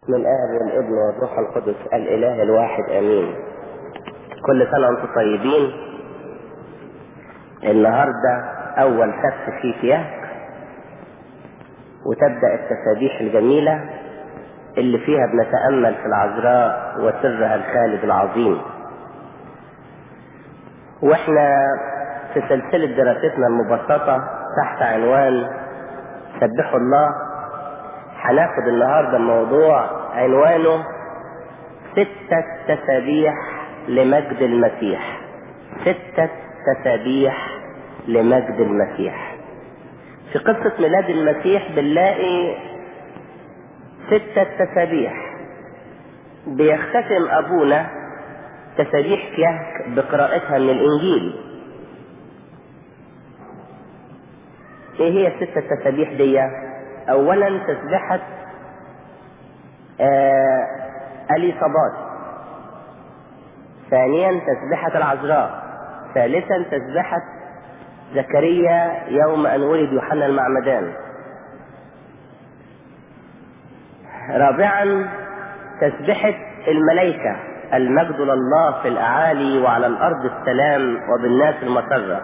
من الآب والابن والروح القدس الإله الواحد آمين كل سنة وانتم طيبين النهاردة أول سبت في كياك وتبدأ التسابيح الجميلة اللي فيها بنتأمل في العذراء وسرها الخالد العظيم واحنا في سلسلة دراستنا المبسطة تحت عنوان سبحوا الله هناخد النهارده موضوع عنوانه ستة تسابيح لمجد المسيح ستة تسابيح لمجد المسيح في قصة ميلاد المسيح بنلاقي ستة تسابيح بيختتم أبونا تسابيح كيهك بقراءتها من الإنجيل إيه هي الستة التسابيح دي؟ اولا تسبحة آه اليصابات ثانيا تسبحة العذراء ثالثا تسبحة زكريا يوم ان ولد يوحنا المعمدان رابعا تسبحة الملائكة المجد لله في الاعالي وعلى الارض السلام وبالناس المسرة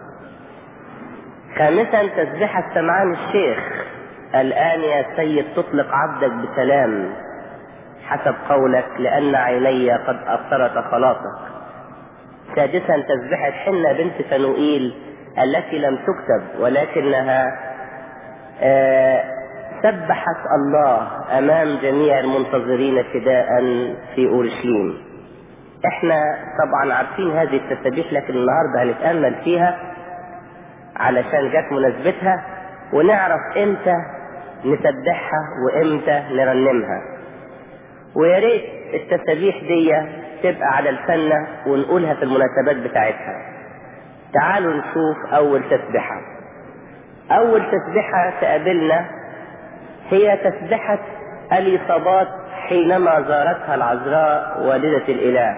خامسا تسبحة سمعان الشيخ الآن يا سيد تطلق عبدك بسلام حسب قولك لأن عيني قد أبصرت خلاصك سادسا تسبحة حنة بنت فنوئيل التي لم تكتب ولكنها آه سبحت الله أمام جميع المنتظرين فداء في أورشليم احنا طبعا عارفين هذه التسابيح لكن النهارده هنتأمل فيها علشان جت مناسبتها ونعرف امتى نسبحها وامتى نرنمها ويا ريت التسابيح دي تبقى على الفنة ونقولها في المناسبات بتاعتها تعالوا نشوف اول تسبحة اول تسبحة تقابلنا هي تسبحة اليصابات حينما زارتها العذراء والدة الاله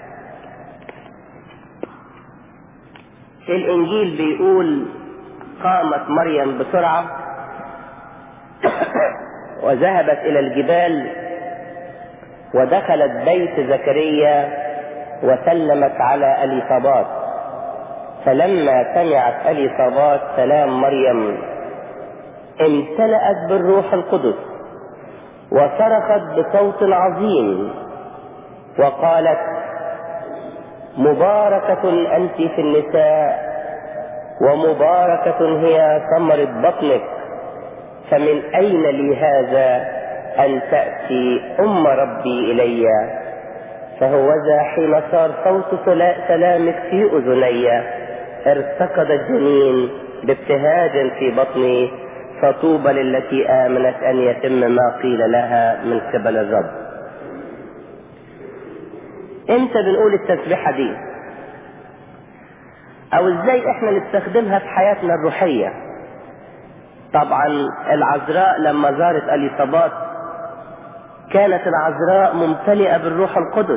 الانجيل بيقول قامت مريم بسرعة وذهبت إلى الجبال ودخلت بيت زكريا وسلمت على أليصابات فلما سمعت أليصابات سلام مريم امتلأت بالروح القدس وصرخت بصوت عظيم وقالت مباركة أنت في النساء ومباركة هي ثمرة بطنك فمن أين لي هذا أن تأتي أم ربي إلي فهوذا حين صار صوت سلامك في أذني ارتقد الجنين بابتهاج في بطني فطوبى للتي آمنت أن يتم ما قيل لها من قبل الرب امتى بنقول التسبيحة دي او ازاي احنا نستخدمها في حياتنا الروحية طبعا العذراء لما زارت اليصابات كانت العذراء ممتلئة بالروح القدس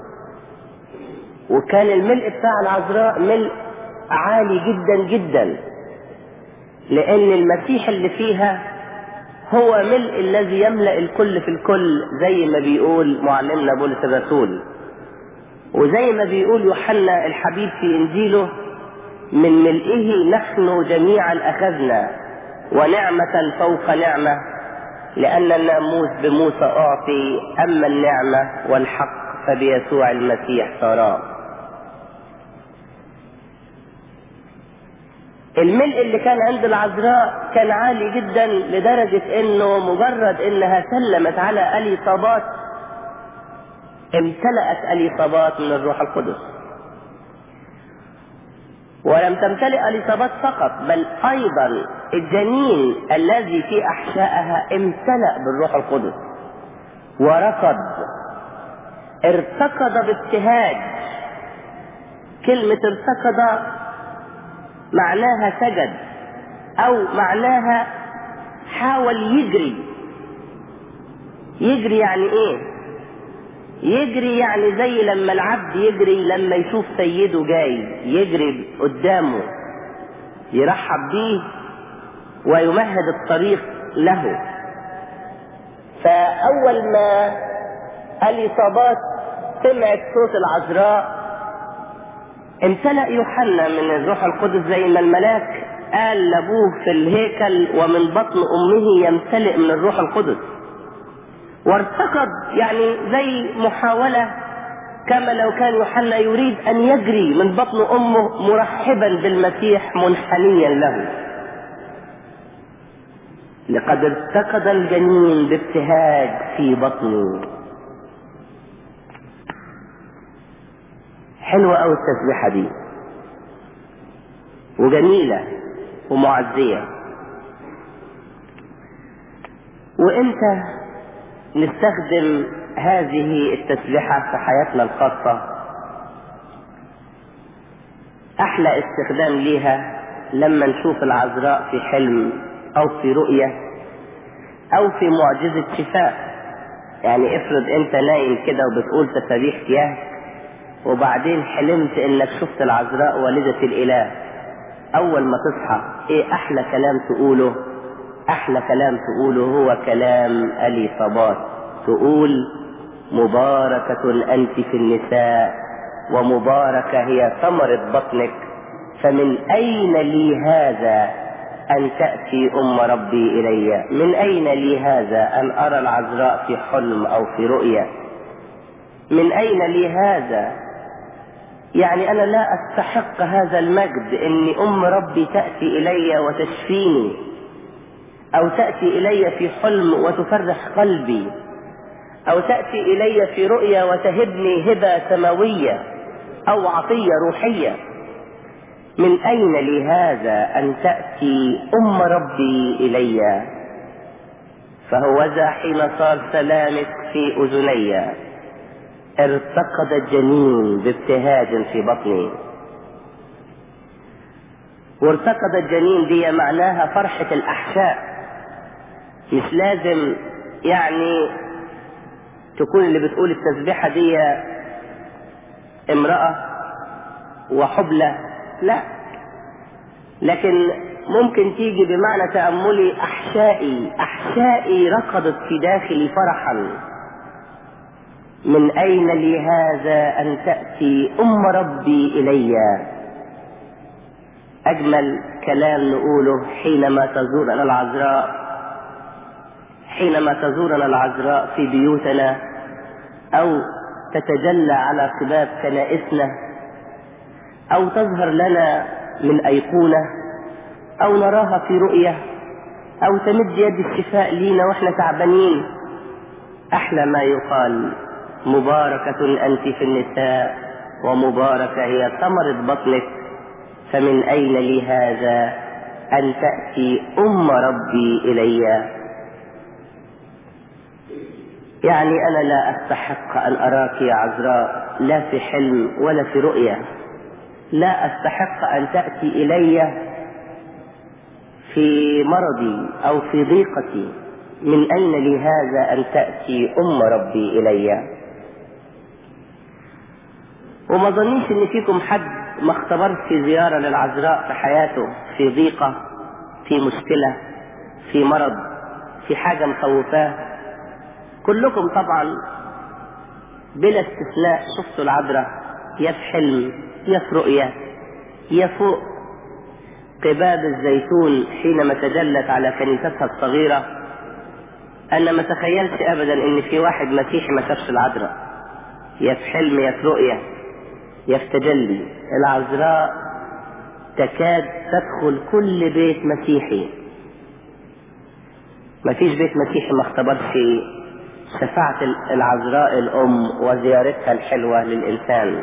وكان الملء بتاع العذراء ملء عالي جدا جدا لان المسيح اللي فيها هو ملء الذي يملأ الكل في الكل زي ما بيقول معلمنا بولس الرسول وزي ما بيقول يوحنا الحبيب في انجيله من ملئه نحن جميعا اخذنا ونعمة فوق نعمة لأن الناموس بموسى أعطي أما النعمة والحق فبيسوع المسيح صارا الملء اللي كان عند العذراء كان عالي جدا لدرجة انه مجرد انها سلمت على اليصابات امتلأت اليصابات من الروح القدس ولم تمتلئ اليصابات فقط بل ايضا الجنين الذي في احشائها امتلأ بالروح القدس وركض ارتقد بابتهاج كلمة ارتقد معناها سجد او معناها حاول يجري يجري يعني ايه يجري يعني زي لما العبد يجري لما يشوف سيده جاي يجري قدامه يرحب بيه ويمهد الطريق له فأول ما اليصابات سمعت صوت العذراء امتلأ يوحنا من الروح القدس زي ما الملاك قال لابوه في الهيكل ومن بطن امه يمتلئ من الروح القدس وارتقد يعني زي محاولة كما لو كان يوحنا يريد ان يجري من بطن امه مرحبا بالمسيح منحنيا له لقد ارتقد الجنين بابتهاج في بطني حلوة أوي التسبيحة دي وجميلة ومعزية وإمتى نستخدم هذه التسبيحة في حياتنا الخاصة أحلى استخدام ليها لما نشوف العذراء في حلم أو في رؤية أو في معجزة شفاء يعني افرض أنت نايم كده وبتقول تسابيح كياه وبعدين حلمت انك شفت العذراء والدة الاله اول ما تصحى ايه احلى كلام تقوله احلى كلام تقوله هو كلام اليصابات تقول مباركة انت في النساء ومباركة هي ثمرة بطنك فمن اين لي هذا ان تأتي ام ربي الي من اين لي هذا ان ارى العذراء في حلم او في رؤية من اين لي هذا يعني انا لا استحق هذا المجد ان ام ربي تأتي الي وتشفيني او تأتي الي في حلم وتفرح قلبي او تأتي الي في رؤيا وتهبني هبة سماوية او عطية روحية من اين لي هذا ان تأتي ام ربي الي فهوذا حين صار سلامك في اذني ارتقد الجنين بابتهاج في بطني وارتقد الجنين دي معناها فرحة الأحشاء مش لازم يعني تكون اللي بتقول التسبيحة دي امرأة وحبلة لا لكن ممكن تيجي بمعنى تأملي أحشائي أحشائي رقدت في داخلي فرحا من أين لي هذا أن تأتي أم ربي إلي أجمل كلام نقوله حينما تزورنا العذراء حينما تزورنا العذراء في بيوتنا أو تتجلى على قباب كنائسنا أو تظهر لنا من أيقونة أو نراها في رؤية أو تمد يد الشفاء لينا وإحنا تعبانين أحلى ما يقال مباركة أنت في النساء ومباركة هي ثمرة بطنك فمن أين لي هذا أن تأتي أم ربي إلي يعني أنا لا أستحق أن أراك يا عذراء لا في حلم ولا في رؤية لا أستحق أن تأتي إلي في مرضي أو في ضيقتي من أين لي هذا أن تأتي أم ربي إلي وما ظنيش ان فيكم حد ما اختبرش زيارة للعذراء في حياته في ضيقة في مشكلة في مرض في حاجة مخوفاه كلكم طبعا بلا استثناء شفتوا العذراء يا في حلم يا في رؤية يا فوق قباب الزيتون حينما تجلت على كنيستها الصغيرة أنا ما تخيلش أبدا إن في واحد مسيحي ما شافش العذراء يا في حلم يا في رؤية يا في تجلي العذراء تكاد تدخل كل بيت مسيحي ما فيش بيت مسيحي ما اختبرش شفاعة العذراء الأم وزيارتها الحلوة للإنسان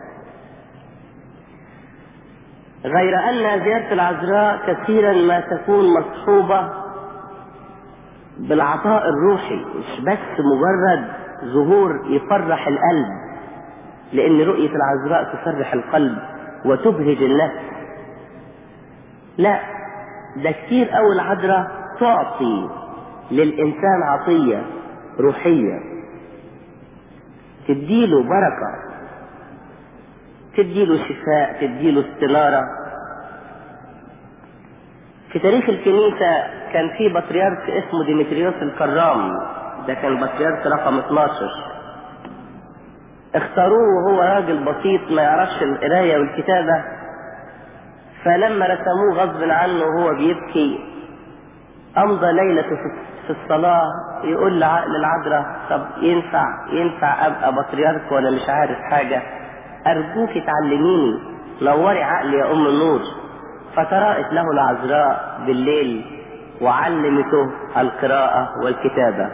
غير أن زيارة العذراء كثيرا ما تكون مصحوبة بالعطاء الروحي مش بس مجرد ظهور يفرح القلب لأن رؤية العذراء تفرح القلب وتبهج النفس لا ده كتير أوي العذراء تعطي للإنسان عطية روحية تديله بركة تديله شفاء تديله استنارة في تاريخ الكنيسة كان في بطريرك اسمه ديمتريوس الكرام ده كان البطريرك رقم 12 اختاروه وهو راجل بسيط ما يعرفش القراية والكتابة فلما رسموه غصب عنه وهو بيبكي أمضى ليلته في الصلاة يقول للعذراء طب ينفع ينفع أبقى بطريرك وأنا مش عارف حاجة أرجوك تعلميني نوري عقلي يا أم النور فتراءت له العذراء بالليل وعلمته القراءة والكتابة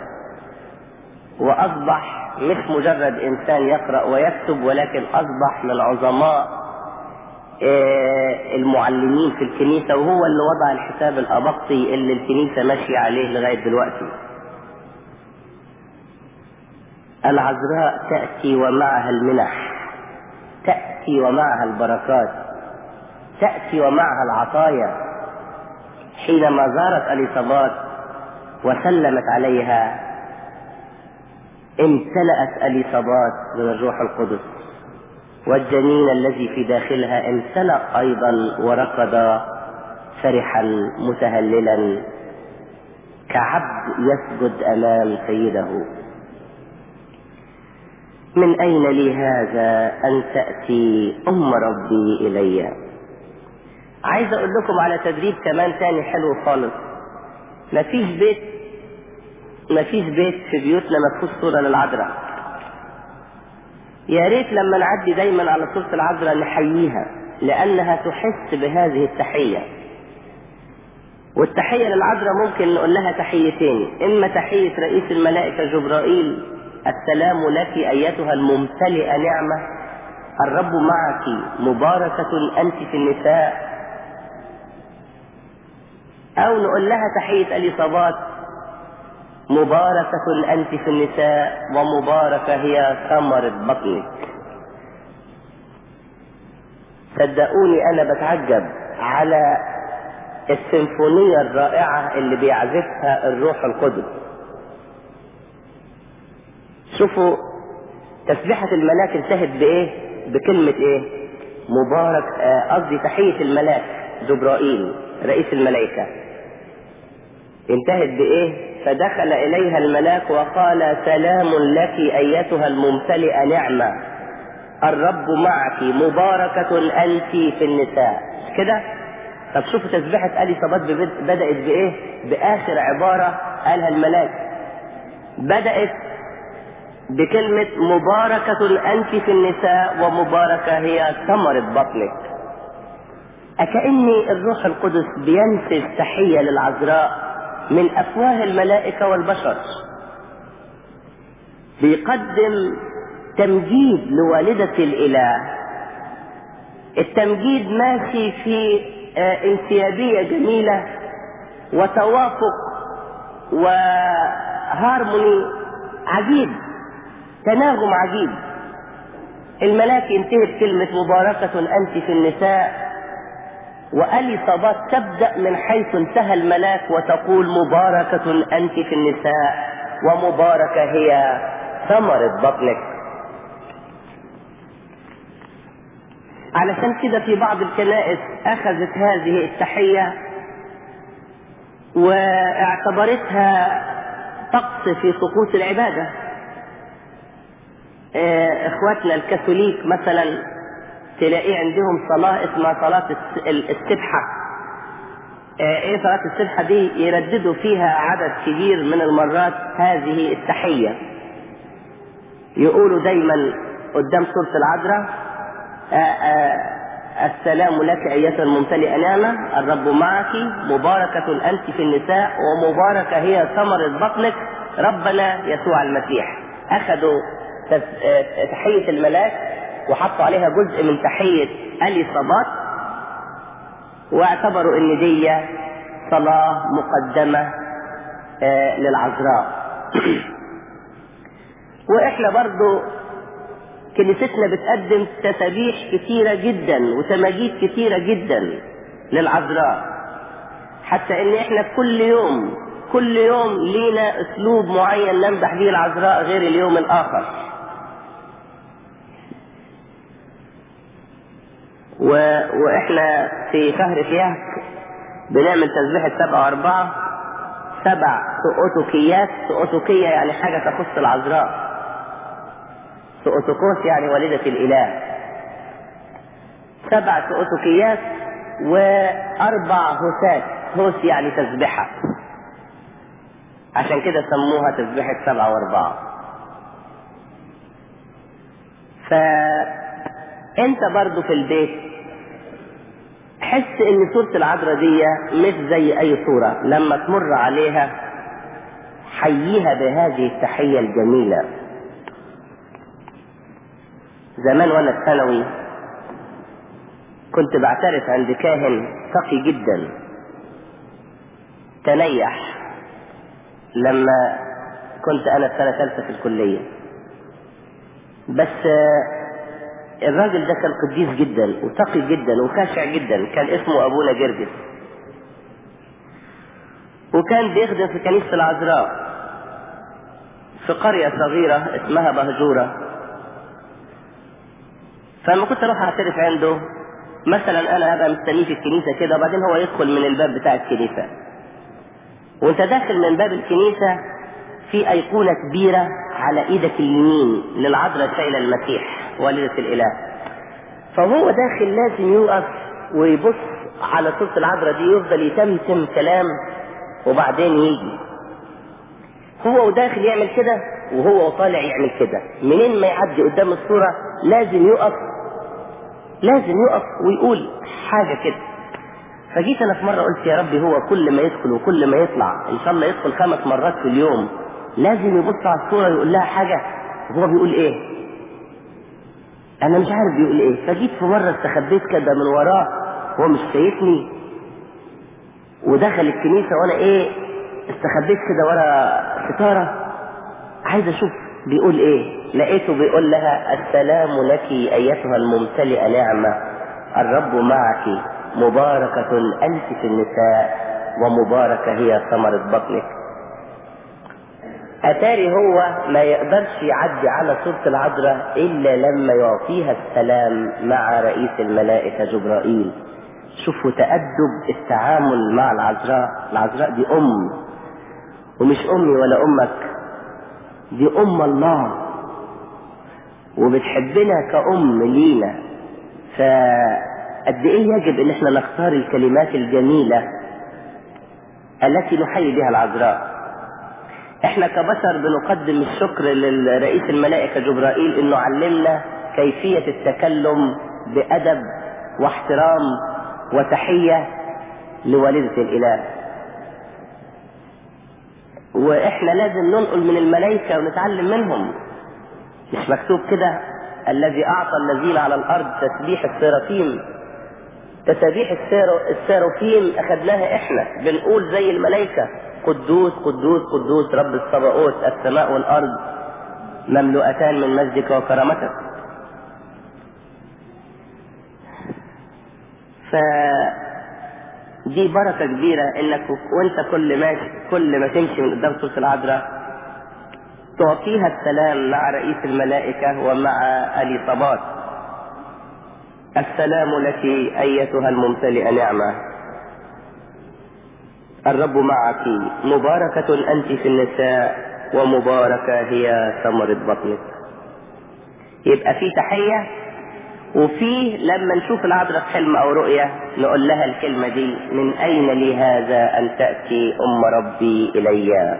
وأصبح مش مجرد إنسان يقرأ ويكتب ولكن أصبح من عظماء المعلمين في الكنيسة وهو اللي وضع الحساب الأبقي اللي الكنيسة ماشية عليه لغاية دلوقتي العذراء تأتي ومعها المنح تأتي ومعها البركات تأتي ومعها العطايا حينما زارت أليصابات وسلمت عليها امتلأت أليصابات من الروح القدس والجنين الذي في داخلها امتلأ أيضا ورقد فرحا متهللا كعبد يسجد أمام سيده من أين لي هذا أن تأتي أم ربي إلي عايز أقول لكم على تدريب كمان تاني حلو خالص مفيش بيت مفيش بيت في بيوتنا ما فيهوش صورة للعذراء يا ريت لما نعدي دايما على صورة العذراء نحييها لأنها تحس بهذه التحية والتحية للعذراء ممكن نقول لها تحيتين إما تحية رئيس الملائكة جبرائيل السلام لك أيتها الممتلئة نعمة الرب معك مباركة أنت في النساء أو نقول لها تحية اليصابات مباركة أنت في النساء ومباركة هي ثمرة بطنك صدقوني أنا بتعجب على السيمفونية الرائعة اللي بيعزفها الروح القدس شوفوا تسبيحة الملاك انتهت بإيه؟ بكلمة إيه؟ مبارك قصدي آه تحية الملاك جبرائيل رئيس الملائكة انتهت بإيه؟ فدخل إليها الملاك وقال سلام لك أيتها الممتلئة نعمة الرب معك مباركة أنت في النساء كده؟ طب شوفوا تسبيحة آل صبات بدأت بإيه؟ بآخر عبارة قالها الملاك بدأت بكلمة مباركة أنت في النساء ومباركة هي ثمرة بطنك أكأني الروح القدس بينسج تحية للعذراء من أفواه الملائكة والبشر بيقدم تمجيد لوالدة الإله التمجيد ماشي في انسيابية جميلة وتوافق وهارموني عجيب تناغم عجيب الملاك ينتهي بكلمة مباركة أنت في النساء وأليصابات تبدأ من حيث انتهى الملاك وتقول مباركة أنت في النساء ومباركة هي ثمرة بطنك علشان كده في بعض الكنائس أخذت هذه التحية واعتبرتها طقس في طقوس العبادة اخواتنا الكاثوليك مثلا تلاقيه عندهم صلاة اسمها صلاة السبحة ايه صلاة السبحة دي يرددوا فيها عدد كبير من المرات هذه التحية يقولوا دايما قدام سورة العذراء السلام لك أيتها الممتلئة نعمة الرب معك مباركة أنت في النساء ومباركة هي ثمرة بطنك ربنا يسوع المسيح أخذوا تحية الملاك وحطوا عليها جزء من تحية اليصابات واعتبروا ان دي صلاة مقدمة للعذراء واحنا برضو كنيستنا بتقدم تسابيح كثيرة جدا وتماجيد كثيرة جدا للعذراء حتى ان احنا كل يوم كل يوم لينا اسلوب معين نمدح به العذراء غير اليوم الاخر و... واحنا في شهر فيها بنعمل تسبيحة سبعة واربعة سبع سؤوتكيات سؤوتكية يعني حاجة تخص العذراء سؤوتكوس يعني والدة الإله سبع سؤوتكيات وأربع هوسات هوس يعني تسبحة عشان كده سموها تسبحة سبعة وأربعة فأنت برضو في البيت حس ان سورة العذراء دي مش زي اي صورة لما تمر عليها حييها بهذه التحية الجميلة زمان وانا في ثانوي كنت بعترف عند كاهن تقي جدا تنيح لما كنت انا في سنة ثالثة في الكلية بس الراجل ده كان قديس جدا وتقي جدا وخاشع جدا كان اسمه ابونا جرجس وكان بيخدم في كنيسة العذراء في قرية صغيرة اسمها بهجورة فلما كنت اروح اعترف عنده مثلا انا ابقى مستنيه في الكنيسة كده وبعدين هو يدخل من الباب بتاع الكنيسة وانت داخل من باب الكنيسة في ايقونة كبيرة على ايدك اليمين للعذراء شايلة المسيح والدة الاله فهو داخل لازم يقف ويبص على صورة العذراء دي يفضل يتمتم كلام وبعدين يجي هو وداخل يعمل كده وهو طالع يعمل كده منين ما يعدي قدام الصورة لازم يقف لازم يقف ويقول حاجة كده فجيت انا في مرة قلت يا ربي هو كل ما يدخل وكل ما يطلع ان شاء الله يدخل خمس مرات في اليوم لازم يبص على الصورة ويقول لها حاجة وهو بيقول ايه انا مش عارف بيقول ايه فجيت في مرة استخبيت كده من وراه هو مش شايفني ودخل الكنيسة وانا ايه استخبيت كده ورا ستارة عايز اشوف بيقول ايه لقيته بيقول لها السلام لك ايتها الممتلئة نعمة الرب معك مباركة انت في النساء ومباركة هي ثمرة بطنك اتاري هو ما يقدرش يعدي على صورة العذراء الا لما يعطيها السلام مع رئيس الملائكة جبرائيل شوفوا تأدب التعامل مع العذراء العذراء دي ام ومش امي ولا امك دي ام الله وبتحبنا كأم لينا فقد ايه يجب ان احنا نختار الكلمات الجميلة التي نحيي بها العذراء احنا كبشر بنقدم الشكر للرئيس الملائكة جبرائيل انه علمنا كيفية التكلم بأدب واحترام وتحية لوالدة الإله واحنا لازم ننقل من الملائكة ونتعلم منهم مش مكتوب كده الذي اعطى الذين على الارض تسبيح السيرافيم تسابيح السيرو السيروفيم اخدناها احنا بنقول زي الملائكة قدوس قدوس قدوس رب الصباؤوت السماء والارض مملوءتان من مجدك وكرامتك ف دي بركة كبيرة انك وانت كل ما كل ما تمشي من قدام صورة العذراء تعطيها السلام مع رئيس الملائكة ومع اليصابات السلام لك ايتها الممتلئة نعمة الرب معك مباركة انت في النساء ومباركة هي ثمرة بطنك يبقى في تحية وفي لما نشوف العذراء في حلم او رؤية نقول لها الكلمة دي من اين لي هذا ان تأتي ام ربي الي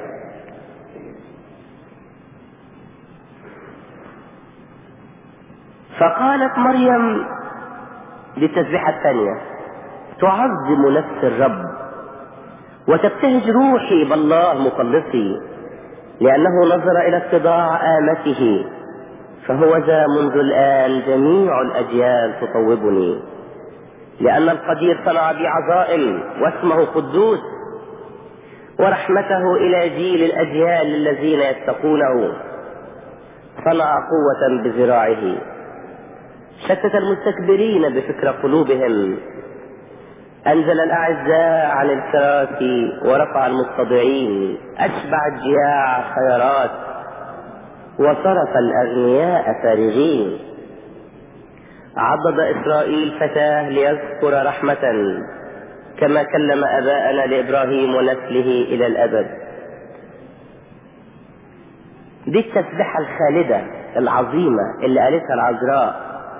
فقالت مريم للتسبيحة الثانية تعظم نفس الرب وتبتهج روحي بالله مخلصي لأنه نظر إلى اتضاع آمته فهو ذا منذ الآن جميع الأجيال تطوبني لأن القدير صنع بي عظائم واسمه قدوس ورحمته إلى جيل الأجيال الذين يتقونه صنع قوة بذراعه شتت المستكبرين بفكر قلوبهم أنزل الأعزاء عن الكراسي ورفع المستضعين أشبع الجياع خيرات وصرف الأغنياء فارغين عضد إسرائيل فتاه ليذكر رحمة كما كلم اباءنا لابراهيم ونسله الى الابد دي التسبحه الخالده العظيمه اللي قالتها العذراء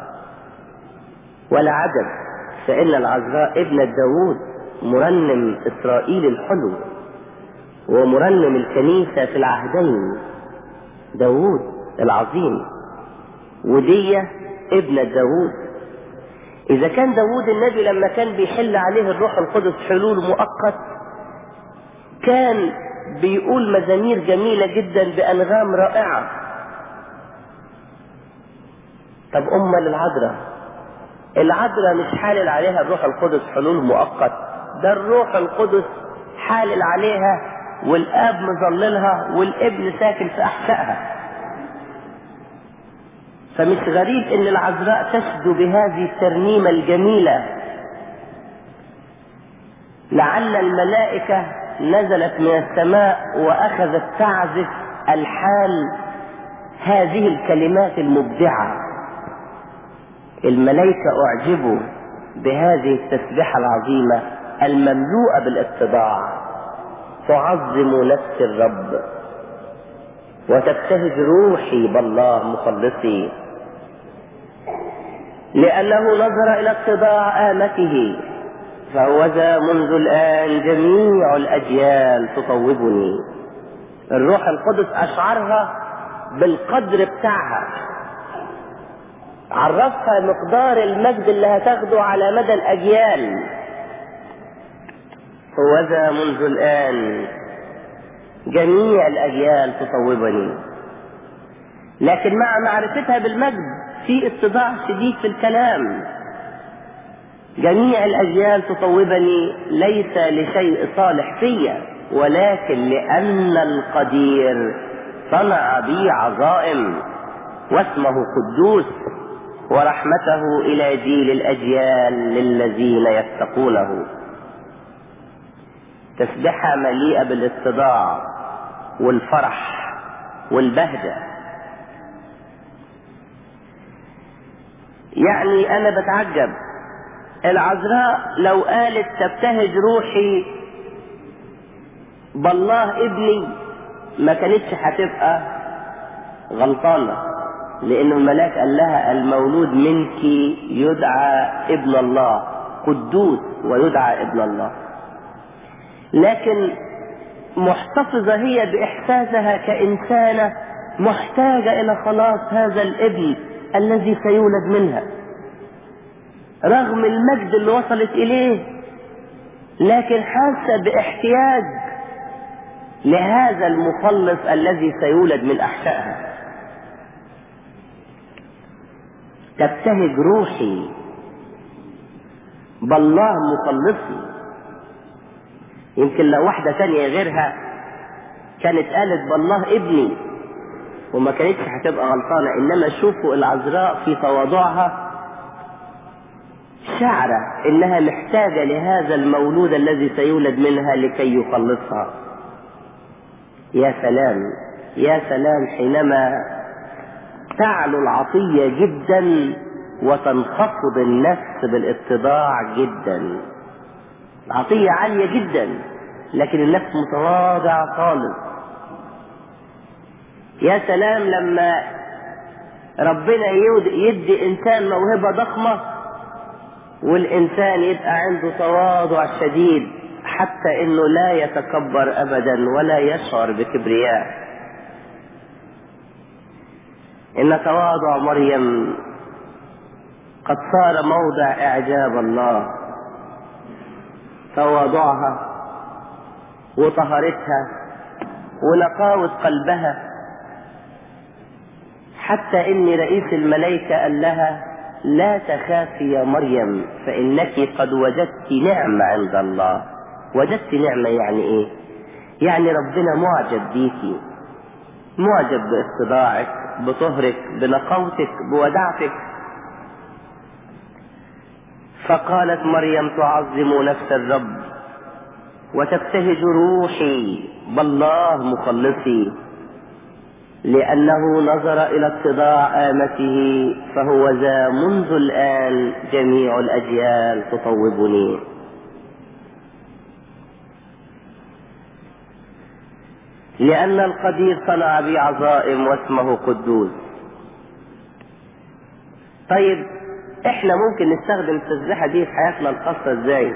ولا عجب فان العذراء ابنه داوود مرنم اسرائيل الحلو ومرنم الكنيسه في العهدين داوود العظيم ودية ابنة داوود إذا كان داوود النبي لما كان بيحل عليه الروح القدس حلول مؤقت كان بيقول مزامير جميلة جدا بأنغام رائعة طب أمال العذراء العذراء مش حالل عليها الروح القدس حلول مؤقت ده الروح القدس حالل عليها والاب مظللها والابن ساكن في احشائها فمش غريب ان العذراء تشدو بهذه الترنيمه الجميله لعل الملائكه نزلت من السماء واخذت تعزف الحان هذه الكلمات المبدعه الملائكه اعجبوا بهذه التسبيحه العظيمه المملوءه بالاتضاع تعظم نفس الرب وتبتهج روحي بالله مخلصي لأنه نظر إلى اتضاع آمته فهو ذا منذ الآن جميع الأجيال تطوبني الروح القدس أشعرها بالقدر بتاعها عرفها مقدار المجد اللي هتاخده على مدى الأجيال هو ذا منذ الآن جميع الأجيال تطوبني لكن مع معرفتها بالمجد في اتضاع شديد في الكلام جميع الأجيال تطوبني ليس لشيء صالح فيا ولكن لأن القدير صنع بي عظائم واسمه قدوس ورحمته إلى جيل الأجيال للذين يتقونه تسبحة مليئة بالاتضاع والفرح والبهجة يعني أنا بتعجب العذراء لو قالت تبتهج روحي بالله ابني ما كانتش هتبقى غلطانة لأن الملاك قال لها المولود منك يدعى ابن الله قدوس ويدعى ابن الله لكن محتفظة هي بإحساسها كإنسانة محتاجة إلى خلاص هذا الابن الذي سيولد منها رغم المجد اللي وصلت إليه لكن حاسة باحتياج لهذا المخلص الذي سيولد من أحشائها تبتهج روحي بالله مخلصي يمكن لو واحدة تانية غيرها كانت قالت بالله ابني وما كانتش هتبقى غلطانة إنما شوفوا العذراء في تواضعها شعرة إنها محتاجة لهذا المولود الذي سيولد منها لكي يخلصها يا سلام يا سلام حينما تعلو العطية جدا وتنخفض النفس بالاتضاع جدا العطية عالية جدا لكن النفس متواضعة خالص يا سلام لما ربنا يدي إنسان موهبة ضخمة والإنسان يبقى عنده تواضع شديد حتى إنه لا يتكبر أبدا ولا يشعر بكبرياء إن تواضع مريم قد صار موضع إعجاب الله تواضعها وطهارتها ونقاوة قلبها حتى ان رئيس الملائكة قال لها لا تخافي يا مريم فانك قد وجدت نعمة عند الله وجدت نعمة يعني ايه يعني ربنا معجب بيكي معجب باستضاعك بطهرك بنقاوتك بودعتك فقالت مريم تعظم نفس الرب وتبتهج روحي بالله مخلصي لأنه نظر إلى اتضاع آمته فهو ذا منذ الآن جميع الأجيال تطوبني لأن القدير صنع بي عظائم واسمه قدوس طيب احنا ممكن نستخدم التسبيحة دي في حياتنا الخاصة ازاي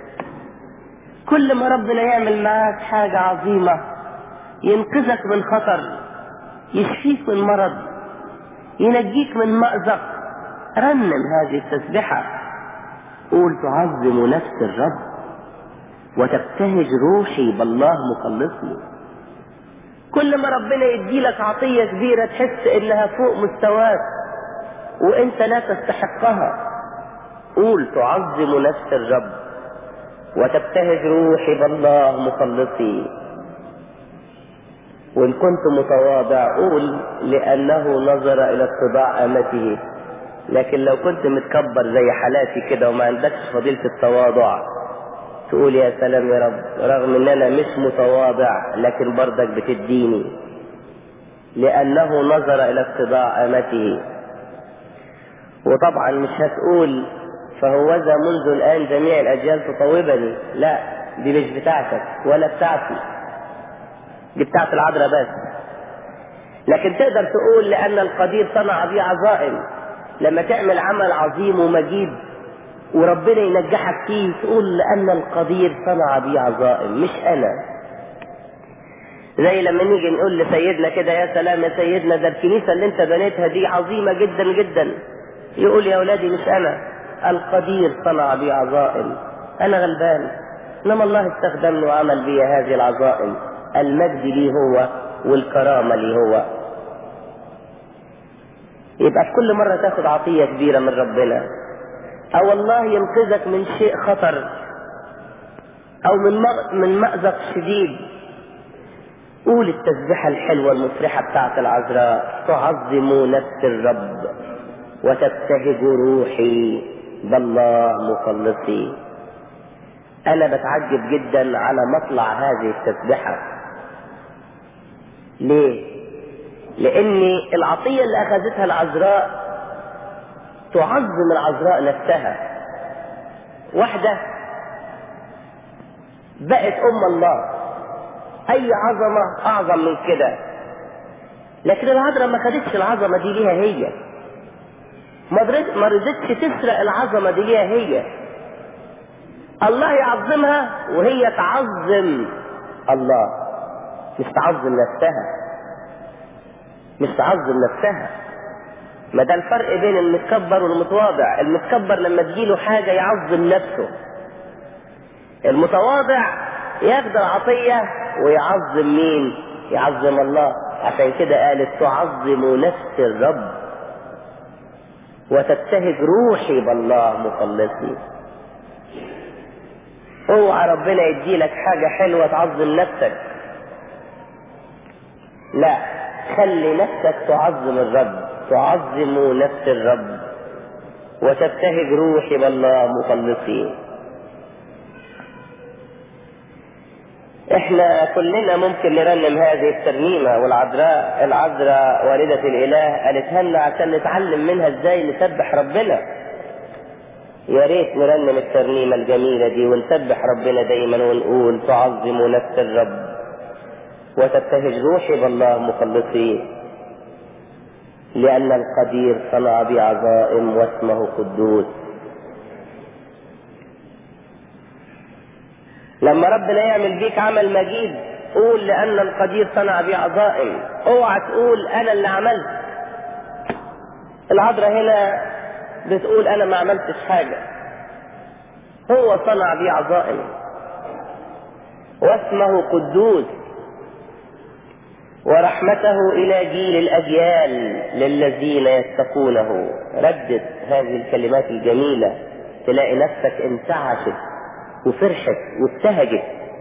كل ما ربنا يعمل معاك حاجة عظيمة ينقذك من خطر يشفيك من مرض ينجيك من مأزق رنم هذه التسبيحة قول تعظم نفس الرب وتبتهج روحي بالله مخلصني كل ما ربنا يديلك عطية كبيرة تحس انها فوق مستواك وانت لا تستحقها قول تعظم نفس الرب وتبتهج روحي بالله مخلصي وان كنت متواضع قول لانه نظر الى اتباع امته لكن لو كنت متكبر زي حالاتي كده وما عندكش فضيلة التواضع تقول يا سلام يا رب رغم ان انا مش متواضع لكن برضك بتديني لانه نظر الى اتباع امته وطبعا مش هتقول فهوذا منذ الان جميع الاجيال تطوبني لا دي مش بتاعتك ولا بتاعتي دي بتاعت العذراء بس لكن تقدر تقول لان القدير صنع بي عظائم لما تعمل عمل عظيم ومجيد وربنا ينجحك فيه تقول لأن القدير صنع بي عظائم مش أنا زي لما نيجي نقول لسيدنا كده يا سلام يا سيدنا ده الكنيسة اللي انت بنيتها دي عظيمة جدا جدا يقول يا ولادي مش أنا القدير صنع بي عظائم أنا غلبان إنما الله استخدمني وعمل بي هذه العظائم المجد لي هو والكرامة لي هو يبقى في كل مرة تاخد عطية كبيرة من ربنا او الله ينقذك من شيء خطر او من من مأزق شديد قول التسبيحة الحلوة المفرحة بتاعت العذراء تعظم نفس الرب وتبتهج روحي بالله مخلصي انا بتعجب جدا على مطلع هذه التسبيحة ليه لان العطية اللي اخذتها العذراء تعظم العذراء نفسها واحدة بقت أم الله أي عظمة أعظم من كده لكن العذراء ما خدتش العظمة دي ليها هي ما رضتش تسرق العظمة دي ليها هي الله يعظمها وهي تعظم الله مش تعظم نفسها مش تعظم نفسها ما ده الفرق بين المتكبر والمتواضع المتكبر لما تجيله حاجة يعظم نفسه المتواضع ياخد العطية ويعظم مين يعظم الله عشان كده قالت تعظم نفس الرب وتبتهج روحي بالله مخلصي اوعى ربنا يديلك حاجة حلوة تعظم نفسك لا خلي نفسك تعظم الرب تعظم نفس الرب وتبتهج روحي بالله مخلصين احنا كلنا ممكن نرنم هذه الترنيمه والعذراء العذراء والده الاله قالتها لنا عشان نتعلم منها ازاي نسبح ربنا يا ريت نرنم الترنيمه الجميله دي ونسبح ربنا دايما ونقول تعظم نفس الرب وتبتهج روحي بالله مخلصين لأن القدير صنع بعظائم واسمه قدوس لما ربنا يعمل بيك عمل مجيد قول لأن القدير صنع بعظائم اوعى تقول أنا اللي عملت العذراء هنا بتقول أنا ما عملتش حاجة هو صنع بعظائم واسمه قدوس ورحمته إلى جيل الأجيال للذين يتقونه ردد هذه الكلمات الجميلة تلاقي نفسك انتعشت وفرحت وابتهجت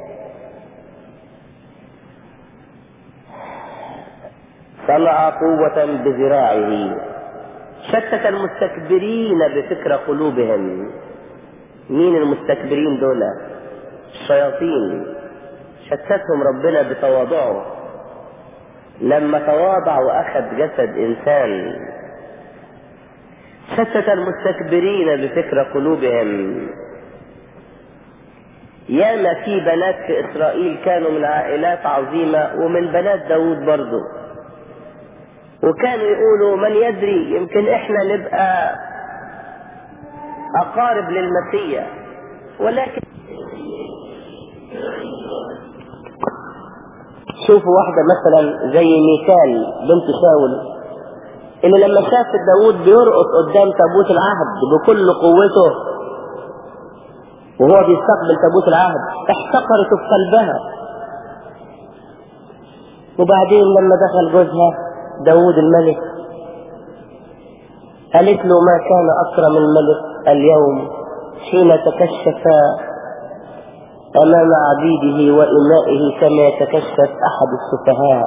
صنع قوة بذراعه شتت المستكبرين بفكر قلوبهم مين المستكبرين دول الشياطين شتتهم ربنا بتواضعه لما تواضع واخذ جسد انسان شتت المستكبرين بفكر قلوبهم ياما في بنات في إسرائيل كانوا من عائلات عظيمة ومن بنات داود برضه وكانوا يقولوا من يدري يمكن احنا نبقى أقارب للمسيح ولكن شوفوا واحدة مثلا زي ميكال بنت شاول اللي لما شافت داود بيرقص قدام تابوت العهد بكل قوته وهو بيستقبل تابوت العهد احتقرته في قلبها وبعدين لما دخل جوزها داود الملك قالت له ما كان أكرم الملك اليوم حين تكشف أمام عبيده وإمائه كما يتكشف أحد السفهاء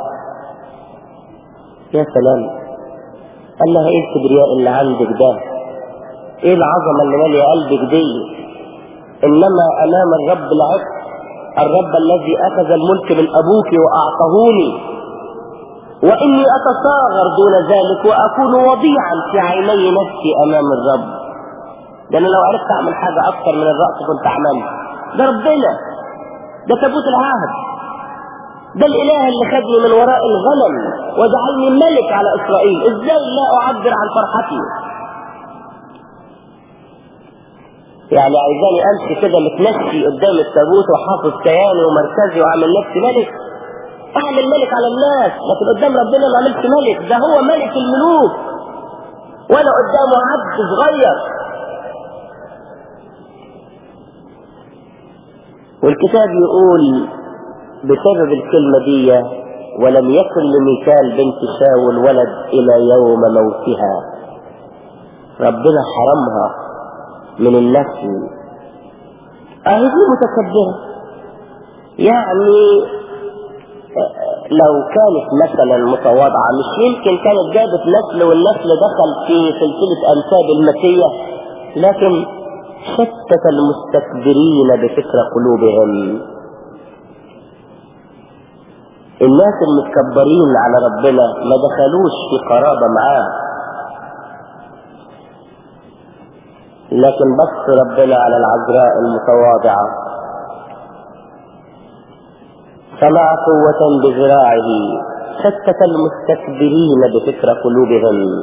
يا سلام قال لها ايه الكبرياء اللي عندك ده ايه العظمة اللي مالية قلبك دي انما امام الرب العز الرب الذي اخذ الملك من ابوك واعطهوني واني اتصاغر دون ذلك واكون وضيعا في عيني نفسي امام الرب ده انا لو عرفت اعمل حاجة اكتر من الرأس كنت عملت ده ربنا ده تابوت العهد ده الاله اللي خدني من وراء الغنم وجعلني ملك على اسرائيل ازاي لا اعبر عن فرحتي يعني عايزاني امشي كده متمشي قدام التابوت وحافظ كياني ومركزي واعمل نفسي ملك اعمل ملك على الناس لكن قدام ربنا ما عملش ملك ده هو ملك الملوك وانا قدامه عبد صغير والكتاب يقول بسبب الكلمة دي ولم يكن لميكال بنت شاول ولد إلى يوم موتها ربنا حرمها من النسل أهي دي متكبرة يعني لو كانت مثلا متواضعة مش يمكن كانت جابت نسل والنسل دخل في سلسلة أنساب المسيح لكن شتت المستكبرين بفكر قلوبهم الناس المتكبرين على ربنا ما دخلوش في قرابة معاه لكن بص ربنا على العذراء المتواضعة فمع قوة بذراعه شتت المستكبرين بفكر قلوبهم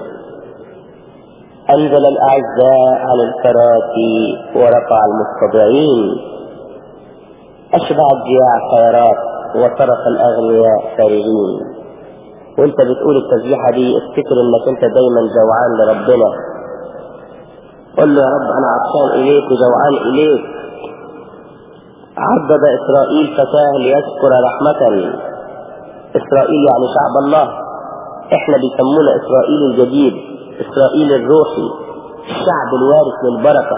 أنزل الأعزاء عن الكراسي ورفع المستضعين أشبع الجياع خيرات وصرف الأغنياء فارغين وانت بتقول التسبيحة دي افتكر انك انت دايما جوعان لربنا قل له يا رب انا عطشان اليك وجوعان اليك عضد اسرائيل فتاه ليذكر رحمة اسرائيل يعني شعب الله احنا بيسمونا اسرائيل الجديد اسرائيل الروحي الشعب الوارث للبركة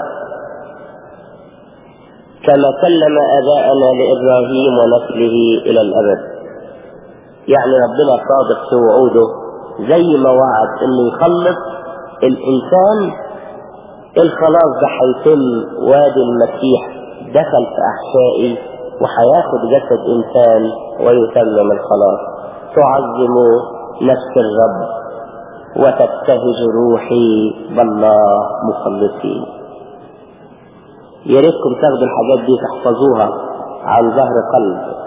كما كلم اباءنا لابراهيم ونسله الى الابد يعني ربنا صادق في وعوده زي ما وعد انه يخلص الانسان الخلاص ده هيتم وادي المسيح دخل في احشائي وهياخد جسد انسان ويتمم الخلاص تعظم نفس الرب وتبتهج روحي بالله مخلصي يا ريتكم تاخدوا الحاجات دي تحفظوها عن ظهر قلب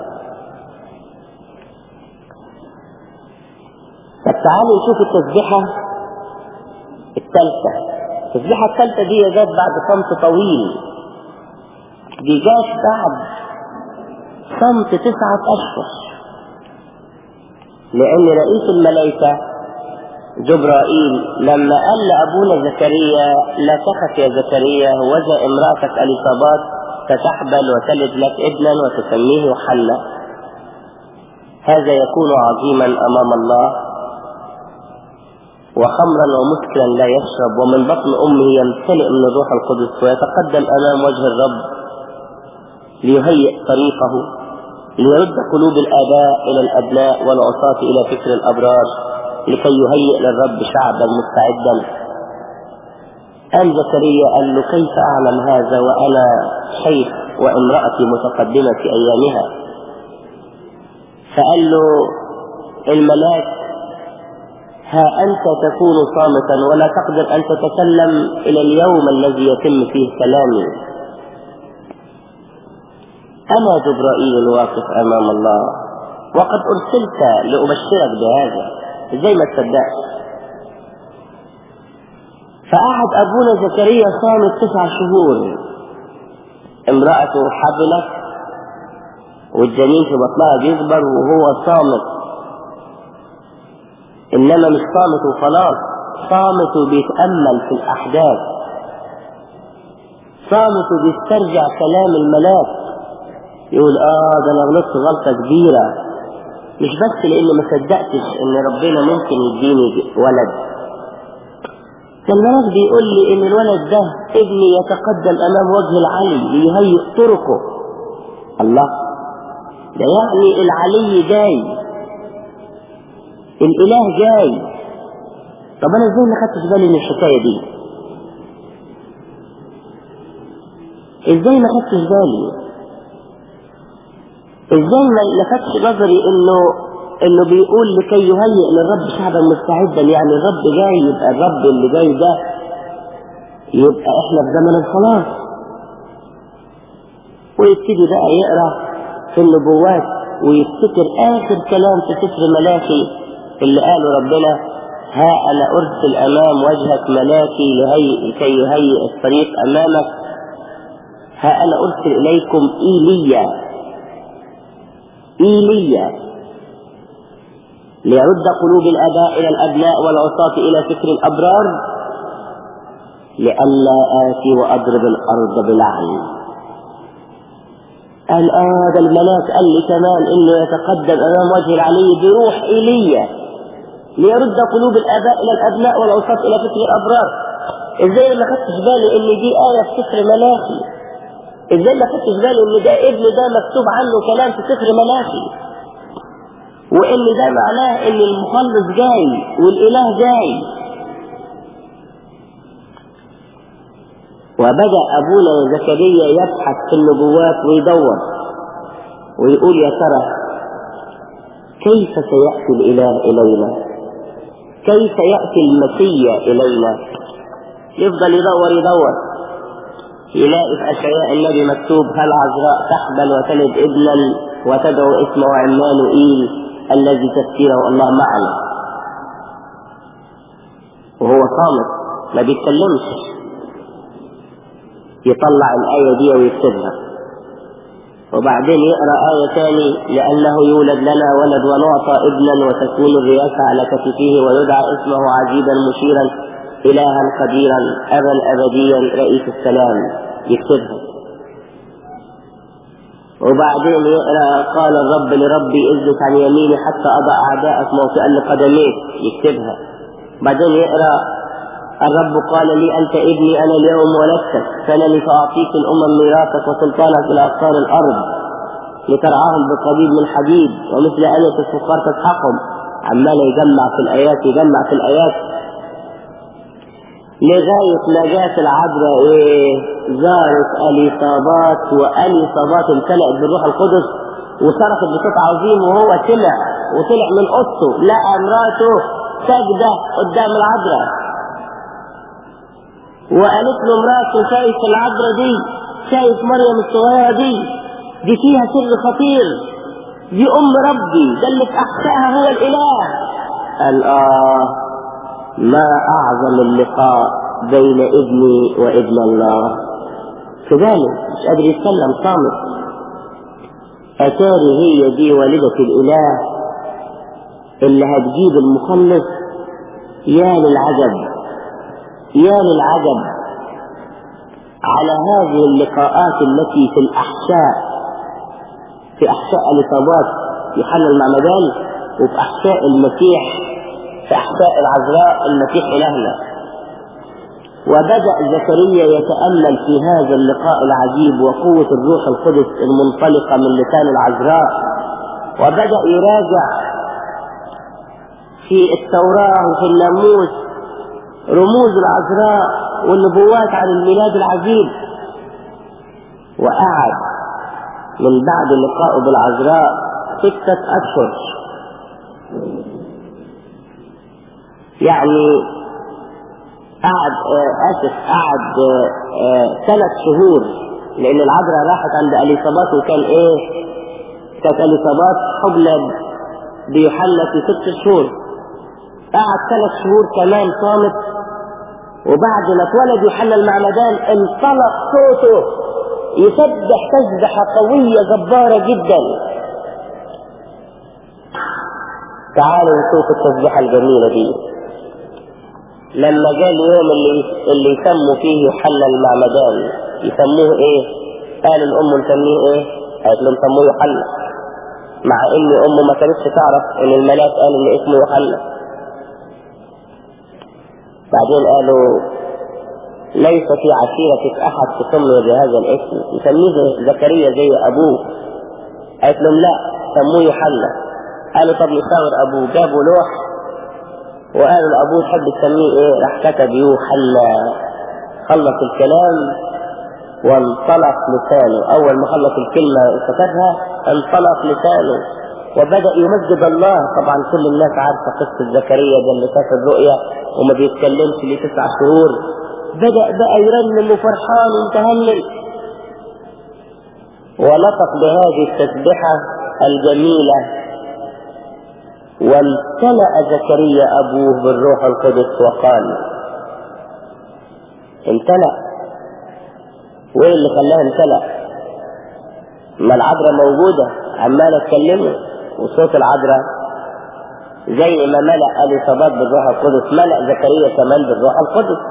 طب تعالوا نشوف التسبيحة الثالثة التسبيحة الثالثة دي جت بعد صمت طويل دي جت بعد صمت تسعة أشهر لأن رئيس الملائكة جبرائيل لما قال لأبونا زكريا لا تخف يا زكريا وجه امرأتك أليصابات ستحبل وتلد لك ابنا وتسميه يوحنا هذا يكون عظيما أمام الله وخمرا ومسكرا لا يشرب ومن بطن أمه يمتلئ من الروح القدس ويتقدم أمام وجه الرب ليهيئ طريقه ليرد قلوب الآباء إلى الأبناء والعصاة إلى فكر الأبرار لكي يهيئ للرب شعبا مستعدا قال زكريا قال له كيف أعلم هذا وأنا شيخ وامرأتي متقدمة في أيامها فقال له الملاك ها أنت تكون صامتا ولا تقدر أن تتكلم إلى اليوم الذي يتم فيه كلامي أنا جبرائيل واقف أمام الله وقد أرسلت لأبشرك بهذا إزاي ما تصدقش فقعد أبونا زكريا صامت تسع شهور امرأته حبلت والجنين في بطنها بيكبر وهو صامت إنما مش صامت وخلاص صامت وبيتأمل في الأحداث صامت وبيسترجع كلام الملاك يقول آه ده أنا غلطت غلطة كبيرة مش بس لأني ما صدقتش إن ربنا ممكن يديني ولد ده الملاك بيقول لي إن الولد ده ابني يتقدم أمام وجه العلي ليهيئ طرقه الله ده يعني العلي جاي الإله جاي طب أنا إزاي ما خدتش بالي من الحكاية دي إزاي ما خدتش بالي إزاي ما لفتش نظري إنه إنه بيقول لكي يهيئ للرب شعبا مستعدا يعني الرب جاي يبقى الرب اللي جاي ده يبقى إحنا في زمن الخلاص ويبتدي بقى يقرأ في النبوات ويفتكر آخر كلام في سفر ملاكي اللي قاله ربنا ها أنا أرسل أمام وجهك ملاكي لهي لكي يهيئ الطريق أمامك ها أنا أرسل إليكم إيليا إيليا ليرد قلوب الآباء إلى الأبناء والعصاة إلى فكر الأبرار لئلا آتي وأضرب الأرض بلعن قال آه ده الملاك قال لي كمان إنه يتقدم أمام وجه العلي بروح إيليا ليرد قلوب الآباء إلى الأبناء والعصاة إلى فكر الأبرار إزاي ما خدتش بالي إن دي آية في سفر ملاكي إزاي ما خدتش بالي إن ده ابن ده مكتوب عنه كلام في سفر ملاكي وإن ده معناه إن المخلص جاي والإله جاي وبدأ أبونا زكريا يبحث في النبوات ويدور ويقول يا ترى كيف سيأتي الإله إلينا كيف يأتي المسيا إلينا يفضل يدور يدور يلاقي في أشعياء النبي مكتوب هل عذراء تحبل وتلد ابنا وتدعو اسمه عمانوئيل الذي تفسيره الله معنا وهو صامت ما بيتكلمش يطلع الآية دي ويكتبها وبعدين يقرأ آية ثاني لأنه يولد لنا ولد ونعطى ابنا وتكون الرياسة على كتفه ويدعى اسمه عجيبا مشيرا إلها قديرا أبا أبديا رئيس السلام يكتبها وبعدين يقرأ قال الرب لربي اجلس عن يميني حتى أضع أعداءك موطئا لقدميك يكتبها بعدين يقرأ الرب قال لي أنت ابني أنا اليوم ولدتك فأنني سأعطيك الأمم ميراثك وسلطانك إلى أقطار الأرض لترعاهم بقبيل من حديد ومثل آية الفخار تسحقهم عمال يجمع في الآيات يجمع في الآيات لغاية ما جات العذراء إيه زارت أليصابات وأليصابات امتلأت بالروح القدس وصرخت بصوت عظيم وهو طلع وطلع من أوضته لقى مراته ساجدة قدام العذراء وقالت له مراته شايف العذراء دي شايف مريم الصغيرة دي دي فيها سر خطير دي أم ربي ده اللي في أحشائها هو الإله قال آه ما أعظم اللقاء بين ابني وابن الله في باله مش قادر يتكلم صامت أتاري هي دي والدة الإله اللي هتجيب المخلص يا للعجب يا للعجب على هذه اللقاءات التي في الأحشاء في أحشاء الإصابات يوحنا المعمدان وفي أحشاء المسيح في أحشاء العذراء المسيح إلهنا وبدأ زكريا يتأمل في هذا اللقاء العجيب وقوة الروح القدس المنطلقة من لسان العذراء وبدأ يراجع في التوراة وفي الناموس رموز العذراء والنبوات عن الميلاد العجيب وقعد من بعد لقائه بالعذراء ستة أشهر يعني قعد آه اسف قعد آه ثلاث شهور لأن العذراء راحت عند أليصابات وكان إيه؟ كانت أليصابات حبلى بيوحنا في ست شهور قعد ثلاث شهور كمان صامت وبعد ما اتولد يوحنا المعمدان انطلق صوته يسبح تسبحة قوية جبارة جدا تعالوا نشوف التسبيحة الجميلة دي لما جاء اليوم اللي اللي يسموا فيه يوحنا المعمدان يسموه ايه؟ قال الام نسميه ايه؟ قالت لهم سموه يوحنا مع ان امه ما كانتش تعرف ان الملاك قال ان اسمه يوحنا بعدين قالوا ليس في عشيرتك احد تسمي بهذا الاسم يسميه زكريا زي ابوه قالت لهم لا سموه يوحنا قالوا طب نشاور ابوه جابوا لوح وقالوا لابوه تحب تسميه ايه راح كتب يوحنا خلص الكلام وانطلق لسانه اول ما خلص الكلمة كتبها انطلق لسانه وبدأ يمجد الله طبعا كل الناس عارفة قصة زكريا ده اللي شاف الرؤيا وما بيتكلمش ليه تسع شهور بدأ بقى يرنم وفرحان ومتهلل ونطق بهذه التسبحة الجميلة وامتلأ زكريا أبوه بالروح القدس وقال امتلأ وايه اللي خلاها امتلأ ما العذراء موجودة عمالة تكلمه وصوت العذراء زي ما ملأ اليصابات بالروح القدس ملأ زكريا كمان بالروح القدس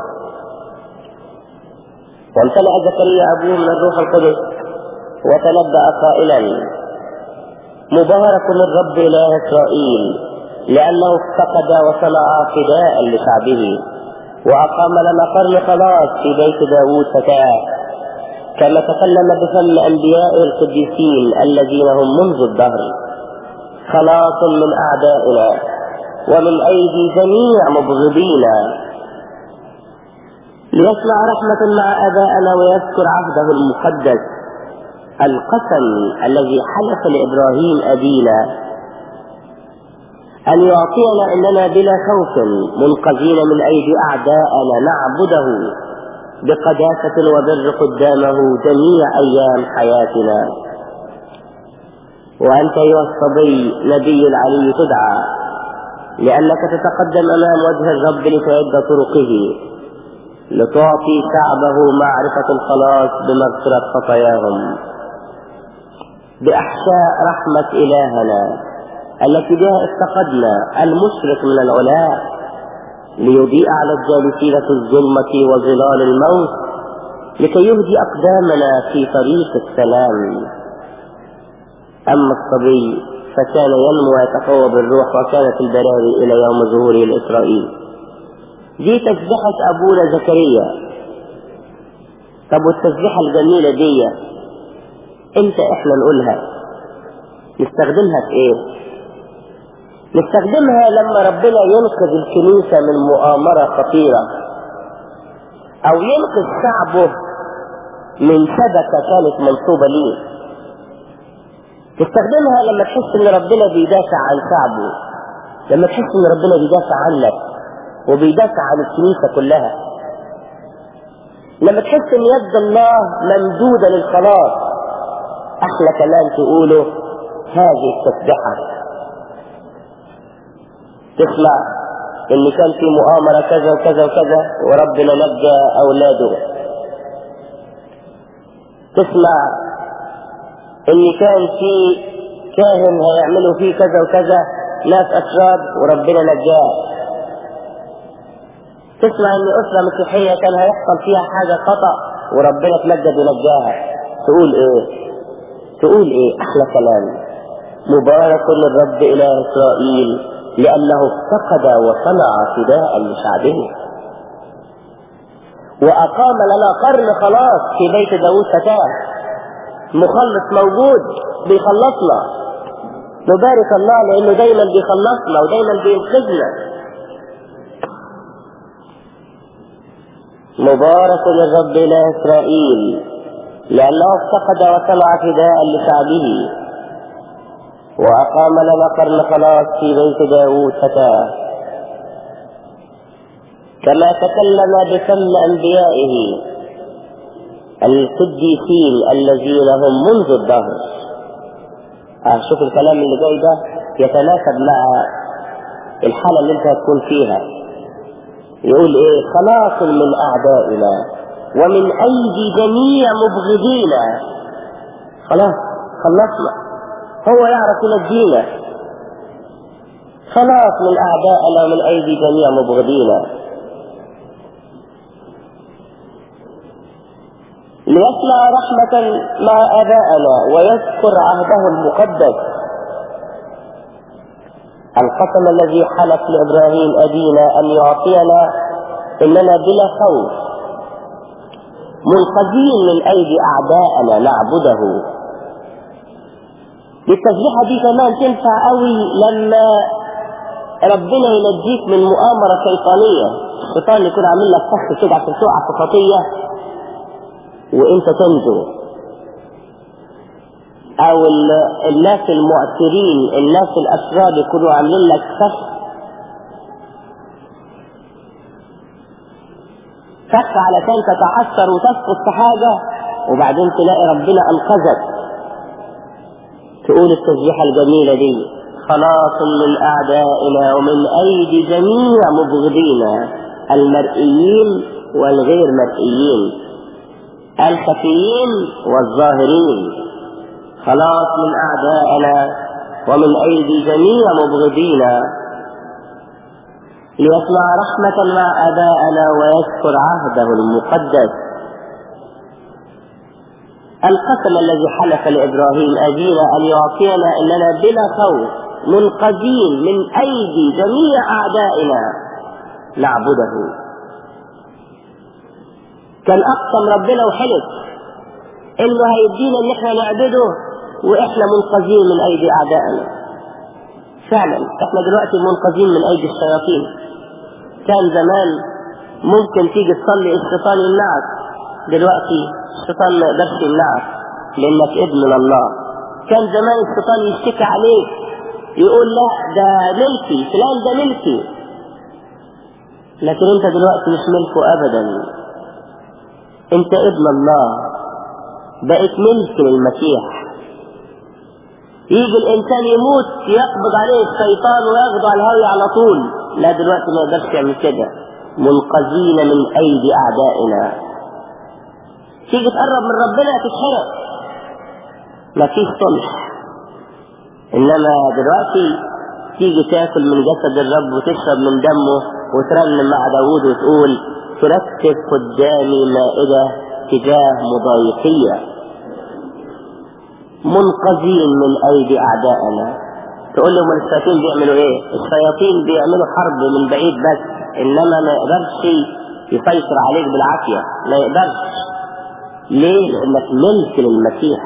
وامتلأ زكريا أبوه من الروح القدس وتنبأ قائلا مبارك الرب إله إسرائيل لأنه افتقد وصنع فداء لشعبه وأقام لنا قرن خلاص في بيت داوود فتاة كما تكلم بفم أنبيائه القديسين الذين هم منذ الدهر خلاص من أعدائنا ومن أيدي جميع مبغضينا ليصنع رحمة مع آبائنا ويذكر عهده المقدس القسم الذي حلف لإبراهيم أبينا أن يعطينا أننا بلا خوف منقذين من أيدي أعدائنا نعبده بقداسة وبر قدامه جميع أيام حياتنا وأنت أيها الصبي نبي العلي تدعى لأنك تتقدم أمام وجه الرب لتعد طرقه لتعطي شعبه معرفة الخلاص بمغفرة خطاياهم بأحشاء رحمة إلهنا التي بها افتقدنا المشرق من العلاء ليضيء على الجالسين في الظلمة وظلال الموت لكي يهدي أقدامنا في طريق السلام أما الصبي فكان ينمو ويتقوى بالروح وكانت البراري إلى يوم ظهوره لإسرائيل دي تسبحة أبونا زكريا طب والتسبحة الجميلة دي امتى احنا نقولها نستخدمها في ايه نستخدمها لما ربنا ينقذ الكنيسة من مؤامرة خطيرة او ينقذ شعبه من شبكة كانت منصوبة ليه تستخدمها لما تحس ان ربنا بيدافع عن شعبه لما تحس ان ربنا بيدافع عنك وبيدافع عن الكنيسة كلها لما تحس ان يد الله ممدودة للخلاص احلى كلام تقوله هذه التسبحة تسمع ان كان في مؤامرة كذا وكذا وكذا وربنا نجى اولاده تسمع ان كان في كاهن هيعملوا فيه كذا وكذا ناس اشرار وربنا نجاه تسمع ان اسرة مسيحية كان هيحصل فيها حاجة خطأ وربنا تمجد ونجاها تقول ايه تقول ايه احلى كلام مبارك للرب اله اسرائيل لانه افتقد وصنع فداء لشعبه واقام لنا قرن خلاص في بيت داوود فتاه مخلص موجود بيخلصنا نبارك الله لانه دايما بيخلصنا ودايما بينقذنا مبارك للرب اله اسرائيل لأنه افتقد وصنع فداء لشعبه وأقام لنا قرن خلاص في بيت داوود فتاه كما تكلم بفم أنبيائه القديسين الذين هم منذ الدهر آه شوف الكلام اللي جاي ده يتناسب مع الحالة اللي انت هتكون فيها يقول ايه خلاص من اعدائنا ومن ايدي جميع مبغضينا خلاص خلصنا هو يعرف ينجينا خلاص من اعدائنا ومن ايدي جميع مبغضينا ليصنع رحمة مع ابائنا ويذكر عهده المقدس القسم الذي حلف لابراهيم ابينا ان يعطينا اننا بلا خوف منقذين من ايدي اعدائنا نعبده التسبيحة دي كمان تنفع قوي لما ربنا ينجيك من مؤامرة شيطانية الشيطان يكون عامل لك فخ كده عشان تقع في خطية وانت تنجو او الناس المعترين الناس الاشرار يكونوا عاملين لك فخ فخ علشان تتعثر وتسقط في حاجة وبعدين تلاقي ربنا انقذك تقول التسبيحة الجميلة دي خلاص من أعدائنا ومن أيدي جميع مبغضينا المرئيين والغير مرئيين الخفيين والظاهرين خلاص من أعدائنا ومن أيدي جميع مبغضينا ليصنع رحمة مع أبائنا ويذكر عهده المقدس القسم الذي حلف لإبراهيم أبينا أن يعطينا أننا بلا خوف منقذين من أيدي جميع أعدائنا نعبده كان أقسم ربنا وحلف إنه هيدينا إن إحنا نعبده وإحنا منقذين من أيدي أعدائنا فعلا إحنا دلوقتي منقذين من أيدي الشياطين كان زمان ممكن تيجي تصلي الشيطان يمنعك دلوقتي الشيطان ما يقدرش يمنعك لانك ابن من الله كان زمان الشيطان يشتكي عليك يقول لا ده ملكي فلان ده ملكي لكن انت دلوقتي مش ملكه ابدا انت ابن الله بقيت ملك للمسيح يجي الانسان يموت يقبض عليه الشيطان ويخضع الهوي على طول لا دلوقتي ما يقدرش يعمل كده منقذين من ايدي اعدائنا تيجي تقرب من ربنا تتحرق مفيش صلح انما دلوقتي تيجي تاكل من جسد الرب وتشرب من دمه وترنم مع داوود وتقول ترتب قدامي مائدة تجاه مضايقية منقذين من ايدي اعدائنا تقول لهم الشياطين بيعملوا ايه الشياطين بيعملوا حرب من بعيد بس انما ما يقدرش يسيطر عليك بالعافية ما يقدرش ليه؟ لأنك ملك للمسيح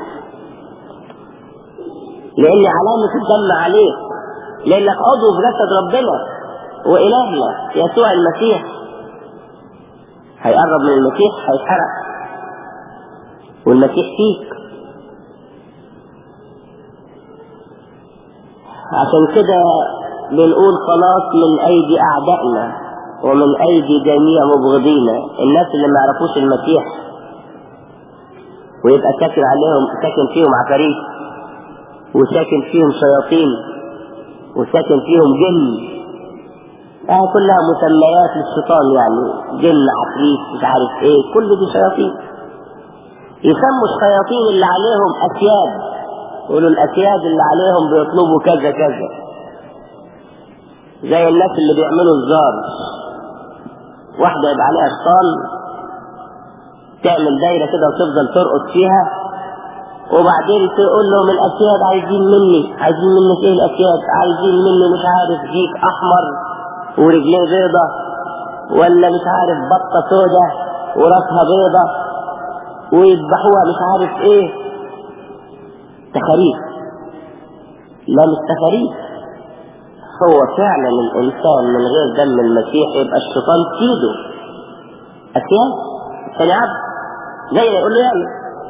لأن علامة الدم عليك لأنك عضو في جسد ربنا وإلهنا يسوع المسيح هيقرب من المسيح هيتحرق والمسيح فيك عشان كده بنقول خلاص من أيدي أعدائنا ومن أيدي جميع مبغضينا الناس اللي ما يعرفوش المسيح ويبقى ساكن عليهم ساكن فيهم عفاريت وساكن فيهم شياطين وساكن فيهم جن آه كلها مسميات للشيطان يعني جن عفريت مش عارف ايه كل دي شياطين يسموا الشياطين اللي عليهم اسياد يقولوا الاسياد اللي عليهم بيطلبوا كذا كذا زي الناس اللي بيعملوا الزار واحدة يبقى عليها شيطان تعمل دايرة كده وتفضل ترقص فيها وبعدين تقول لهم الأسياد عايزين مني عايزين منك ايه الأسياد عايزين مني مش عارف جيك أحمر ورجليه بيضة ولا مش عارف بطة سودة وراسها بيضة ويذبحوها مش عارف ايه تخاريف لا مش تخاريف هو فعلا الإنسان من غير دم المسيح يبقى الشيطان في ايده أسياد كان عبد زي ما يقول له يعني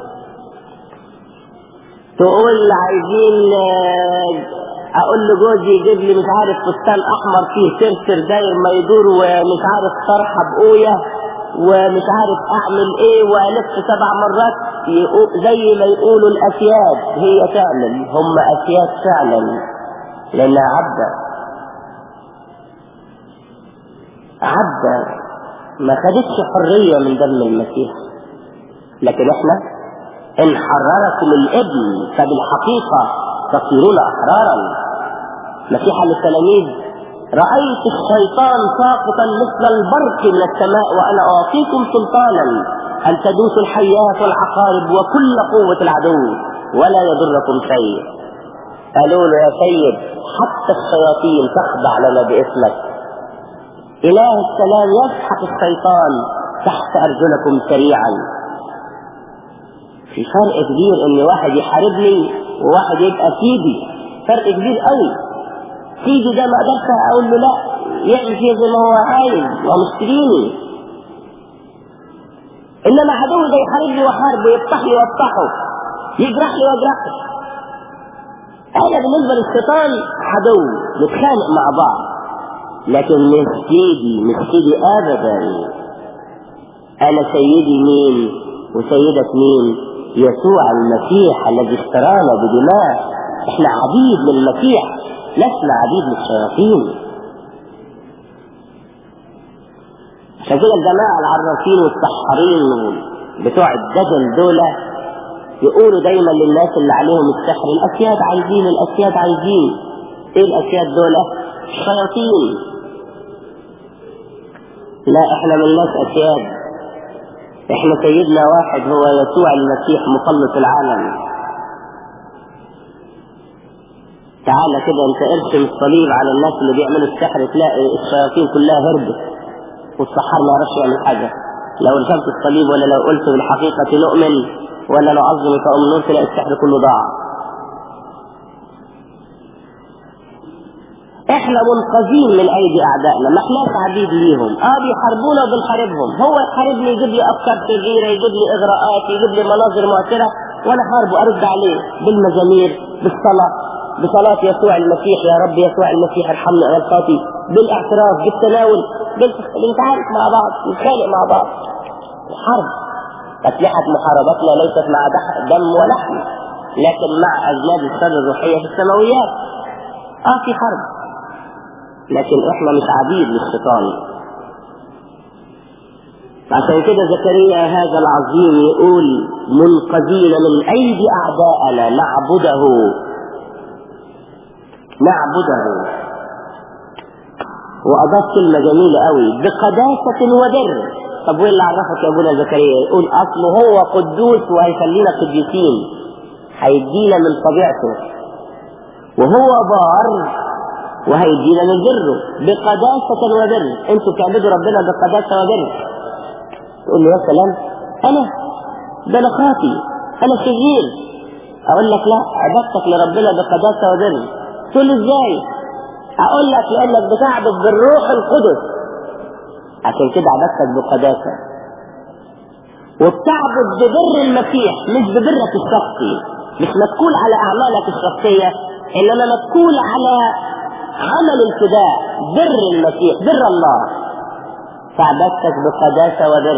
تقول عايزين اقول لجوزي يجيب لي مش عارف فستان احمر فيه سرسر داير ما يدور ومش عارف طرحه بقويه ومش عارف اعمل ايه والف سبع مرات زي ما يقولوا الاسياد هي تعمل هم اسياد فعلا لانها عبدة عبدة ما خدتش حرية من دم المسيح لكن احنا ان حرركم الابن فبالحقيقة تصيرون احرارا نصيحة للتلاميذ رأيت الشيطان ساقطا مثل البرق من السماء وأنا أعطيكم سلطانا أن تدوسوا الحيات والعقارب وكل قوة العدو ولا يضركم شيء قالوا له يا سيد حتى الشياطين تخضع لنا باسمك إله السلام يسحق الشيطان تحت أرجلكم سريعا في فرق كبير إن واحد يحاربني وواحد يبقى سيدي فرق كبير قوي سيدي ده ما قدرت أقول له لا يعمل فيها زي ما هو عايز ومشتريني إنما عدوي ده يحاربني وحاربه يفتح لي وافتحه يجرح لي واجرحه أنا بالنسبة للشيطان عدو نتخانق مع بعض لكن مش سيدي مش سيدي ابدا انا سيدي مين وسيدك مين يسوع المسيح الذي اشترانا بدماء احنا عبيد للمسيح لسنا عبيد للشياطين عشان كده الجماعة العرافين والسحارين بتوع الدجل دول يقولوا دايما للناس اللي عليهم السحر الاسياد عايزين الاسياد عايزين ايه الاسياد دول الشياطين لا احنا ملناش اسياد احنا سيدنا واحد هو يسوع المسيح مخلص العالم تعالى كده انت ارسم الصليب على الناس اللي بيعملوا السحر تلاقي الشياطين كلها هربت والسحار ما يعرفش يعمل حاجة لو رسمت الصليب ولا لو قلت بالحقيقة نؤمن ولا نعظم كأم نور تلاقي السحر كله ضاع احنا منقذين من ايدي اعدائنا ما احناش عبيد ليهم اه بيحاربونا وبنحاربهم هو يحاربني يجيب لي افكار شريره يجيب لي اغراءات يجيب لي مناظر مؤثره وانا حاربه ارد عليه بالمزامير بالصلاه بصلاة يسوع المسيح يا رب يسوع المسيح ارحمنا انا الخاطي بالاعتراف بالتناول بنتعارك مع بعض نتخانق مع بعض الحرب أسلحة محاربتنا ليست مع دم ولحم لكن مع أجناد الشر الروحية في السماويات اه في حرب لكن احنا مش عبيد للشيطان عشان كده زكريا هذا العظيم يقول منقذين من ايدي اعدائنا نعبده نعبده واضاف كلمه جميله قوي بقداسه وبر طب وين اللي عرفك يا ابونا زكريا يقول اصله هو قدوس وهيخلينا قديسين هيدينا من طبيعته وهو بار وهيدينا من بره بقداسة وبر انتوا بتعبدوا ربنا بقداسة وبر تقول له يا سلام انا ده انا خاطي انا شرير اقول لك لا عبادتك لربنا بقداسة وبر تقول له ازاي اقول لك لانك بتعبد بالروح القدس عشان كده عبادتك بقداسة وبتعبد ببر المسيح مش ببرك الشخصي مش متكول على اعمالك الشخصية انما متكول على عمل الفداء بر المسيح بر الله فعبدتك بقداسة وبر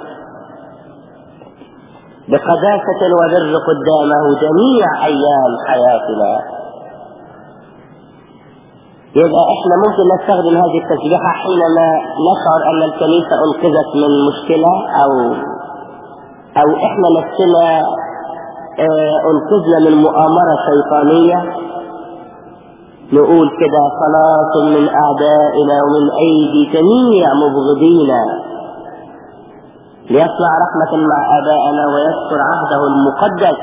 بقداسة وبر قدامه جميع أيام حياتنا يبقى احنا ممكن نستخدم هذه التسبيحة حينما نشعر ان الكنيسة انقذت من مشكلة او او احنا نفسنا اه انقذنا من مؤامرة شيطانية نقول كده صلاة من أعدائنا ومن أيدي جميع مبغضينا ليصنع رحمة مع آبائنا ويذكر عهده المقدس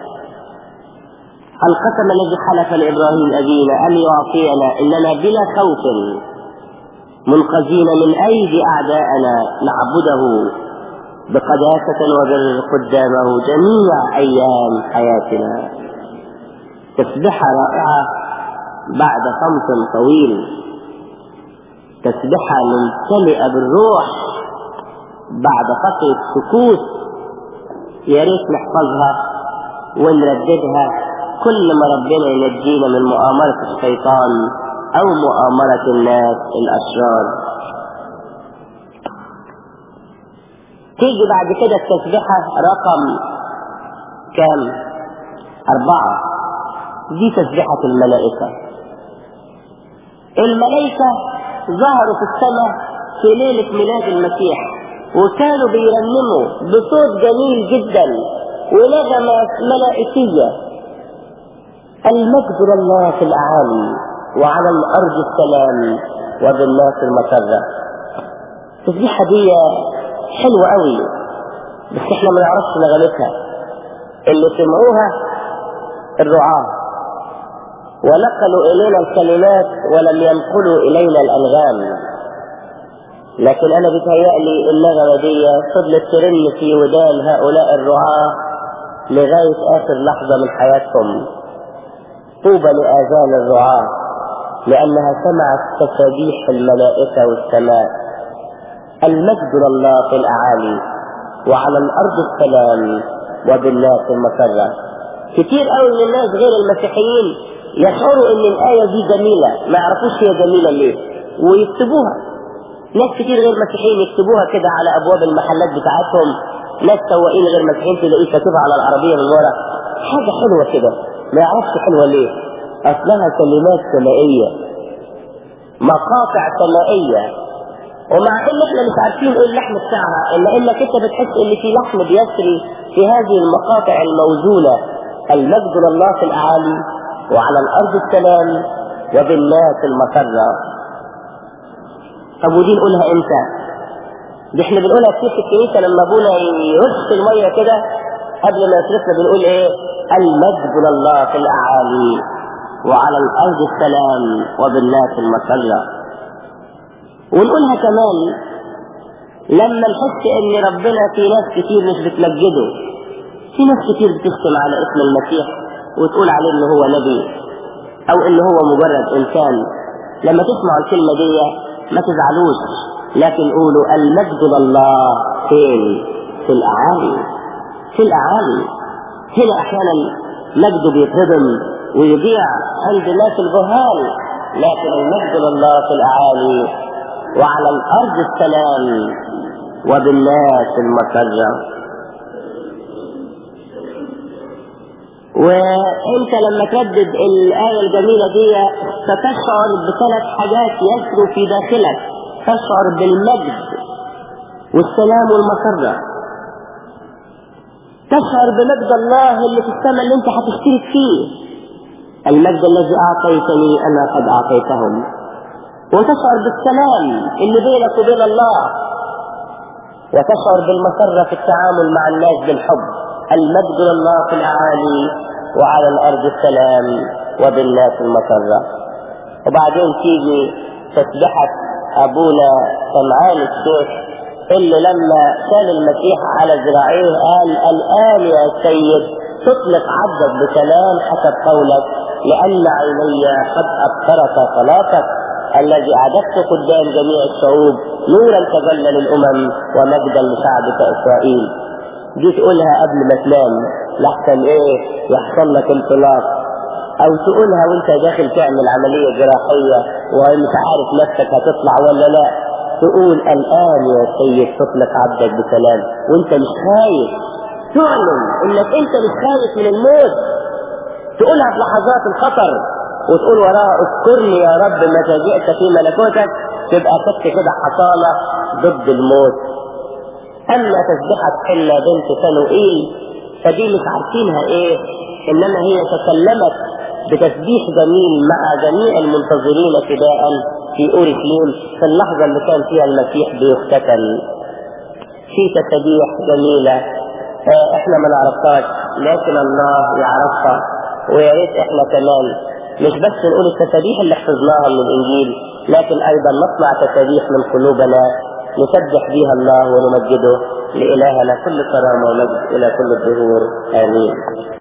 القسم الذي حلف لإبراهيم أبينا أن يعطينا إننا بلا خوف منقذين من أيدي أعدائنا نعبده بقداسة وبر قدامه جميع أيام حياتنا تسبحة رائعة بعد صمت طويل تسبحة ممتلئة بالروح بعد فترة سكوت يا ريت نحفظها ونرددها كل ما ربنا ينجينا من مؤامرة الشيطان أو مؤامرة الناس الأشرار تيجي بعد كده التسبيحة رقم كام أربعة دي تسبيحة الملائكة الملائكة ظهروا في السماء في ليلة ميلاد المسيح وكانوا بيرنموا بصوت جميل جدا ونغمة ملائكية المجد لله في الأعالي وعلى الأرض السلام وبالناس المسرة التسبيحة دي حلوة قوي بس احنا ما نعرفش نغمتها اللي سمعوها الرعاة ونقلوا إلينا الكلمات ولم ينقلوا إلينا الأنغام لكن أنا بيتهيألي النغمة دي فضلت ترن في ودان هؤلاء الرعاة لغاية آخر لحظة من حياتهم طوبى لآذان الرعاة لأنها سمعت تسابيح الملائكة والسماء المجد لله في الأعالي وعلى الأرض السلام وبالناس المسرة كتير قوي من الناس غير المسيحيين يشعروا ان الآية دي جميلة ما يعرفوش هي جميلة ليه ويكتبوها ناس كتير غير مسيحيين يكتبوها كده على أبواب المحلات بتاعتهم ناس سواقين غير مسيحيين تلاقيه كاتبها على العربية من ورا حاجة حلوة كده ما يعرفش حلوة ليه أصلها كلمات سمائية مقاطع سمائية ومع ان احنا مش عارفين ايه اللحن بتاعها الا انك انت بتحس ان في لحن بيسري في هذه المقاطع الموزونة المجد لله في الاعالي وعلى الارض السلام وبالناس المسرة طب ودي نقولها امتى دي احنا بنقولها كتير في الكنيسة لما ابونا يرش المية كده قبل ما يصرفنا بنقول ايه المجد لله في الاعالي وعلى الارض السلام وبالناس المسرة ونقولها كمان لما نحس ان ربنا في ناس كتير مش بتمجده في ناس كتير بتشتم على اسم المسيح وتقول عليه ان هو نبي او ان هو مجرد انسان لما تسمعوا الكلمة دي ما تزعلوش لكن قولوا المجد لله فين في الاعالي في الاعالي هنا احيانا مجده بيتهضم ويضيع عند الناس الجهال لكن المجد لله في الاعالي وعلى الارض السلام وبالناس المسرة وانت لما تردد الآية الجميلة دي ستشعر بثلاث حاجات يسروا في داخلك تشعر بالمجد والسلام والمسرة تشعر بمجد الله اللي في السماء اللي انت هتشترك فيه المجد الذي اعطيتني انا قد اعطيتهم وتشعر بالسلام اللي بينك وبين الله وتشعر بالمسرة في التعامل مع الناس بالحب المجد لله في الأعالي وعلى الأرض السلام وبالناس المسرة وبعدين تيجي تسبحة أبونا سمعان الشيخ اللي لما شال المسيح على ذراعيه قال الآن يا سيد تطلق عبدك بسلام حسب قولك لأن عيني قد أبصرت صلاتك الذي أعددت قدام جميع الشعوب نورا تجلى للأمم ومجدا لشعبك إسرائيل دي تقولها قبل ما تنام لحسن إيه يحصل لك انطلاق أو تقولها وأنت داخل تعمل عملية جراحية ومش عارف نفسك هتطلع ولا لا تقول الآن يا سيد تطلق عبدك بسلام وأنت مش خايف تعلن إنك أنت مش خايف من الموت تقولها في لحظات الخطر وتقول وراها اذكرني يا رب متى جئت في ملكوتك تبقى خدت كده حصانة ضد الموت أما تسبحة حلة بنت فنوئيل فدي مش عارفينها ايه انما هي تكلمت بتسبيح جميل مع جميع المنتظرين فداء في اورشليم في اللحظة اللي كان فيها المسيح بيختتل في تسبيح جميلة اه احنا ما نعرفهاش لكن الله يعرفها ويا ريت احنا كمان مش بس نقول التسابيح اللي حفظناها من الانجيل لكن ايضا نصنع تسابيح من قلوبنا نسبح بها الله ونمجده لالهنا كل كرامه ومجد الى كل الدهور امين